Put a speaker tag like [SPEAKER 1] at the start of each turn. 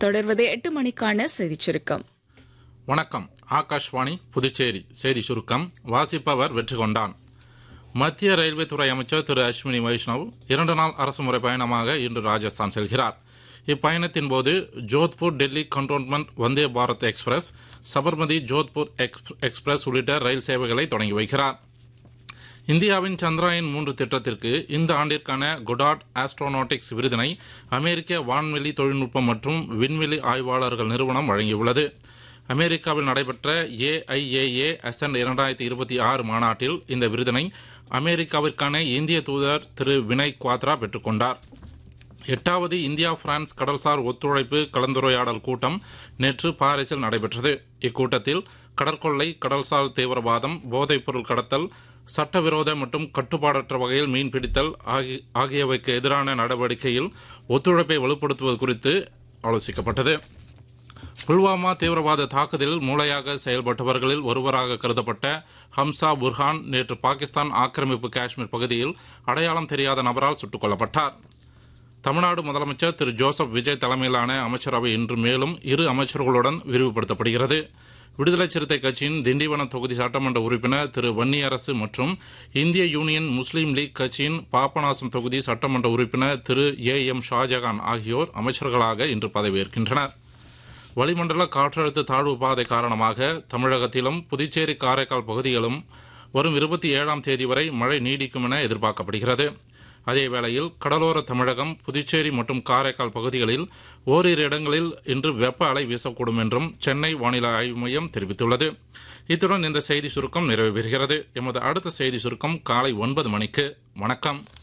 [SPEAKER 1] தொடர்வது எட்டு மணிக்கான செய்திச் சுருக்கம்
[SPEAKER 2] வணக்கம் ஆகாஷ்வாணி புதுச்சேரி செய்தி சுருக்கம் வாசிப்பவர் வெற்றி கொண்டான் மத்திய ரயில்வே துறை அமைச்சர் திரு அஸ்வினி வைஷ்ணவ் இரண்டு நாள் அரசுமுறை பயணமாக இன்று ராஜஸ்தான் செல்கிறார் இப்பயணத்தின் போது Jodhpur Delhi cantonment Vande Bharat express Sabarmati Jodhpur ex- express உள்ளிட்ட ரயில் சேவைகளை தொடங்கி வைக்கிறார் இந்தியாவின் சந்திராயன் மூன்று திட்டத்திற்கு இந்த ஆண்டிற்கான குடாட் ஆஸ்ட்ரோநாட்டிக்ஸ் விருதினை அமெரிக்க வான்வெளி தொழில்நுட்பம் மற்றும் விண்வெளி ஆய்வாளர்கள் நிறுவனம் வழங்கியுள்ளது அமெரிக்காவில் நடைபெற்ற ஏஐஏஏ அசன்ட் இரண்டாயிரத்தி இருபத்தி ஆறு மாநாட்டில் இந்த விருதினை அமெரிக்காவிற்கான இந்திய தூதர் திரு வினய் குவாத்ரா பெற்றுக்கொண்டார் எட்டாவது இந்தியா பிரான்ஸ் கடல்சார் ஒத்துழைப்பு கலந்துரையாடல் கூட்டம் நேற்று பாரிஸில் நடைபெற்றது இக்கூட்டத்தில் கடற்கொள்ளை கடல்சார் தீவிரவாதம் போதைப்பொருள் கடத்தல் சட்டவிரோத மற்றும் கட்டுப்பாடற்ற வகையில் மீன்பிடித்தல் ஆகி- ஆகியவைக்கு எதிரான நடவடிக்கையில் ஒத்துழைப்பை வலுப்படுத்துவது குறித்து ஆலோசிக்கப்பட்டது புல்வாமா தீவிரவாத தாக்குதலில் மூளையாக செயல்பட்டவர்களில் ஒருவராக கருதப்பட்ட ஹம்சா புர்ஹான் நேற்று பாகிஸ்தான் ஆக்கிரமிப்பு காஷ்மீர் பகுதியில் அடையாளம் தெரியாத நபரால் சுட்டுக் கொல்லப்பட்டார் தமிழ்நாடு முதலமைச்சர் திரு ஜோசப் விஜய் தலைமையிலான அமைச்சரவை இன்று மேலும் இரு அமைச்சர்களுடன் விரிவுபடுத்தப்படுகிறது விடுதலை சிறுத்தை கட்சியின் திண்டிவனம் தொகுதி சட்டமன்ற உறுப்பினர் திரு வன்னியரசு மற்றும் இந்திய யூனியன் முஸ்லீம் லீக் கட்சியின் பாபநாசம் தொகுதி சட்டமன்ற உறுப்பினர் திரு ஏ எம் ஷாஜகான் ஆகியோர் அமைச்சர்களாக இன்று பதவியேற்கின்றனர் வளிமண்டல காற்றழுத்த தாழ்வு பாதை காரணமாக தமிழகத்திலும் புதுச்சேரி காரைக்கால் பகுதிகளும் வரும் இருபத்தி ஏழாம் தேதி வரை மழை நீடிக்கும் என எதிர்பார்க்கப்படுகிறது அதேவேளையில் கடலோர தமிழகம் புதுச்சேரி மற்றும் காரைக்கால் பகுதிகளில் ஓரிரு இடங்களில் இன்று வெப்ப அலை வீசக்கூடும் என்றும் சென்னை வானிலை ஆய்வு மையம் தெரிவித்துள்ளது இத்துடன் இந்த செய்தி சுருக்கம் நிறைவு பெறுகிறது எமது அடுத்த செய்தி சுருக்கம் காலை ஒன்பது மணிக்கு வணக்கம்